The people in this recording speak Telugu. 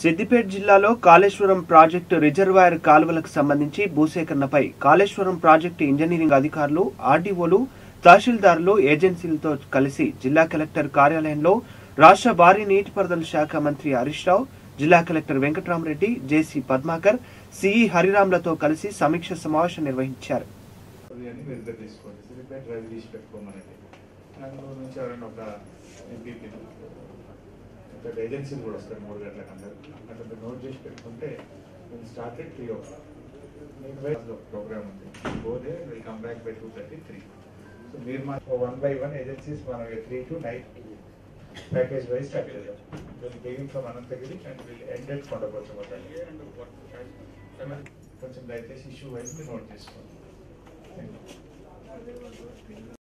సిద్దిపేట జిల్లాలో కాళేశ్వరం ప్రాజెక్టు రిజర్వాయర్ కాలువలకు సంబంధించి భూసేకరణపై కాళేశ్వరం ప్రాజెక్టు ఇంజనీరింగ్ అధికారులు ఆర్డీఓలు తహసీల్దారులు ఏజెన్సీలతో కలిసి జిల్లా కలెక్టర్ కార్యాలయంలో రాష్ట్ర భారీ నీటిపారుదల శాఖ మంత్రి హరీష్ రావు జిల్లా collector Venkatramareddy JC Padmakar CE హరిరామ్లతో కలిసి సమీక్ష సమావేశం నిర్వహించారు అని మీరు ఇద్దరు తీసుకోండి సిలిపేట్ డ్రైవ్ తీసి పెట్టుకోమనండి బెంగళూరు నుంచి ఎవరైనా ఒక ఎంపీపీ ఇక్కడ ఏజెన్సీలు కూడా వస్తారు మూడు గంటలకు అందరు అక్కడ మీరు నోట్ చేసి పెట్టుకుంటే మేము start at three O program ఉంది గోదే will come back by two thirty three so మీరు మా వన్ బై వన్ ఏజెన్సీస్ మనం three two night package wise start చేద్దాం will begin from Anantagiri and will end at Kondapocham కొంచెం దయచేసి ఇష్యూ వైజ్ మీరు నోట్ చేసుకోండి Thank you.